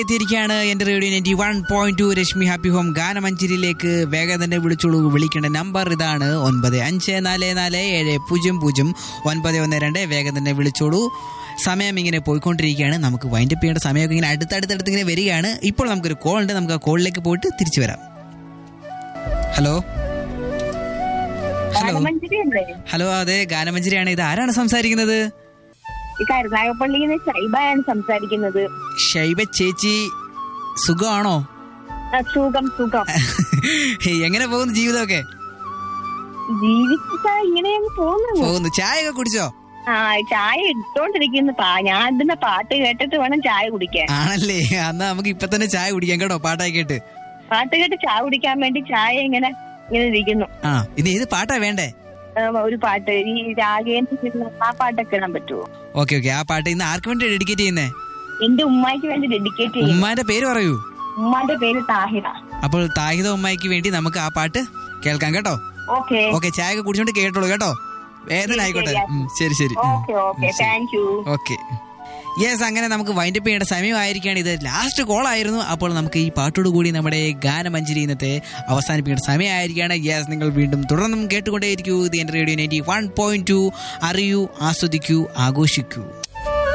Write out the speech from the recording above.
എത്തിയിരിക്കുകയാണ് എന്റെ radio ninety one point two Rashmi happy home ഗാനമഞ്ചേരിയിലേക്ക് വേഗം തന്നെ വിളിച്ചോളൂ വിളിക്കേണ്ട നമ്പർ ഇതാണ് ഒൻപത് അഞ്ച് നാല് നാല് ഏഴ് പൂജ്യം പൂജ്യം ഒൻപത് ഒന്ന് രണ്ട് വേഗം തന്നെ വിളിച്ചോളൂ സമയം ഇങ്ങനെ പോയിക്കൊണ്ടിരിക്കുകയാണ് നമുക്ക് വൈൻഡപ്പ് ചെയ്യേണ്ട സമയമൊക്കെ ഇങ്ങനെ അടുത്തടുത്തടുത്ത് ഇങ്ങനെ വരികയാണ് ഇപ്പോൾ നമുക്കൊരു കോൾ ഉണ്ട് നമുക്ക് ആ കോളിലേക്ക് പോയിട്ട് തിരിച്ചു വരാം ഹലോ ഹലോ മഞ്ചേരിയല്ലേ ഹലോ അതെ ഗാനമഞ്ചേരിയാണ് ഇത് ആരാണ് സംസാരിക്കുന്നത് ഈ കരുനാഗപ്പള്ളിയിൽ നിന്ന് ഷൈബയാണ് സംസാരിക്കുന്നത് ഷൈബ ചേച്ചി സുഖമാണോ ആ, സുഖം സുഖം എങ്ങനെ പോകുന്നു ജീവിതമൊക്കെ ജീവിച്ചാ ഇങ്ങനെ അങ്ങ് പോകുന്നു പോകുന്നു ചായ ഒക്കെ കുടിച്ചോ ആ ചായ ഇട്ടോണ്ടിരിക്കുന്നു പാ ഞാൻ ഇതിന്റെ പാട്ട് കേട്ടിട്ട് വേണം ചായ കുടിക്കാൻ ആണല്ലേ എന്നാ നമുക്ക് ഇപ്പൊ തന്നെ ചായ കുടിക്കാം കേട്ടോ പാട്ടായി കേട്ട് പാട്ട് കേട്ട് ചായ കുടിക്കാൻ വേണ്ടി ചായ ഇങ്ങനെ ഇങ്ങനെ ഇരിക്കുന്നു ആ ഇനി ഏത് പാട്ടാ വേണ്ടേ ആ, ഒരു പാട്ട് ഈ രാഗേന്ദ്ര ആ പാട്ടൊക്കെ ഇടാൻ പറ്റുമോ ഓക്കെ ഓക്കെ ആ പാട്ട് ഇന്ന് ആർക്ക് വേണ്ടി ഡെഡിക്കേറ്റ് ചെയ്യുന്നേ എന്റെ ഉമ്മായിക്ക് വേണ്ടി ഡെഡിക്കേറ്റ് ചെയ്യും ഉമ്മാന്റെ പേര് പറയൂ ഉമ്മാന്റെ പേര് താഹിറ അപ്പോൾ താഹിത ഉമ്മായിക്ക് വേണ്ടി നമുക്ക് ആ പാട്ട് കേൾക്കാം കേട്ടോ ഓക്കെ ഓക്കെ ചായ ഒക്കെ കുടിച്ചോണ്ട് കേട്ടോളൂ കേട്ടോ വേദന ആയിക്കോട്ടെ ഉം, ശരി ശരി okay okay thank you okay yes അങ്ങനെ നമുക്ക് വൈൻഡപ്പ് ചെയ്യേണ്ട സമയമായിരിക്കുകയാണ് ഇത് ലാസ്റ്റ് കോൾ ആയിരുന്നു അപ്പോൾ നമുക്ക് ഈ പാട്ടോട് കൂടി നമ്മുടെ ഗാനമഞ്ജരി ഇന്നത്തെ അവസാനിപ്പിക്കേണ്ട സമയമായിരിക്കുകയാണ് യെസ് നിങ്ങൾ വീണ്ടും തുടർന്നും കേട്ടുകൊണ്ടേയിരിക്കൂ ഇത് എൻ്റെ radio ninety one point two അറിയൂ ആസ്വദിക്കൂ ആഘോഷിക്കൂ